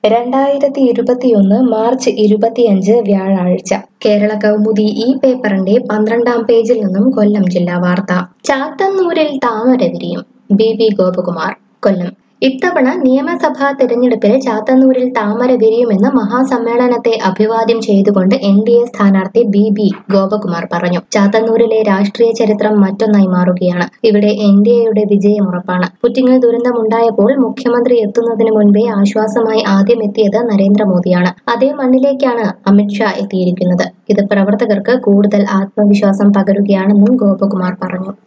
രണ്ടായിരത്തി ഇരുപത്തിയൊന്ന് മാർച്ച് ഇരുപത്തിയഞ്ച് വ്യാഴാഴ്ച കേരള കൗമുദി ഈ പേപ്പറിന്റെ പന്ത്രണ്ടാം പേജിൽ നിന്നും കൊല്ലം ജില്ലാ വാർത്ത ചാത്തന്നൂരിൽ താമര വിരിയും ബി വി ഗോപകുമാർ കൊല്ലം ഇത്തവണ നിയമസഭാ തെരഞ്ഞെടുപ്പിൽ ചാത്തന്നൂരിൽ താമര വിരിയുമെന്ന് മഹാസമ്മേളനത്തെ അഭിവാദ്യം ചെയ്തുകൊണ്ട് എൻ ഡി എ സ്ഥാനാർത്ഥി ബി ബി ഗോപകുമാർ പറഞ്ഞു ചാത്തന്നൂരിലെ രാഷ്ട്രീയ ചരിത്രം മറ്റൊന്നായി മാറുകയാണ് ഇവിടെ എൻ ഡി എയുടെ വിജയം ഉറപ്പാണ് പുറ്റിങ്ങൽ ദുരന്തമുണ്ടായപ്പോൾ മുഖ്യമന്ത്രി എത്തുന്നതിന് മുൻപേ ആശ്വാസമായി ആദ്യം എത്തിയത് നരേന്ദ്രമോദിയാണ് അതേ മണ്ണിലേക്കാണ് അമിത്ഷാ എത്തിയിരിക്കുന്നത് ഇത് പ്രവർത്തകർക്ക് കൂടുതൽ ആത്മവിശ്വാസം പകരുകയാണെന്നും ഗോപകുമാർ പറഞ്ഞു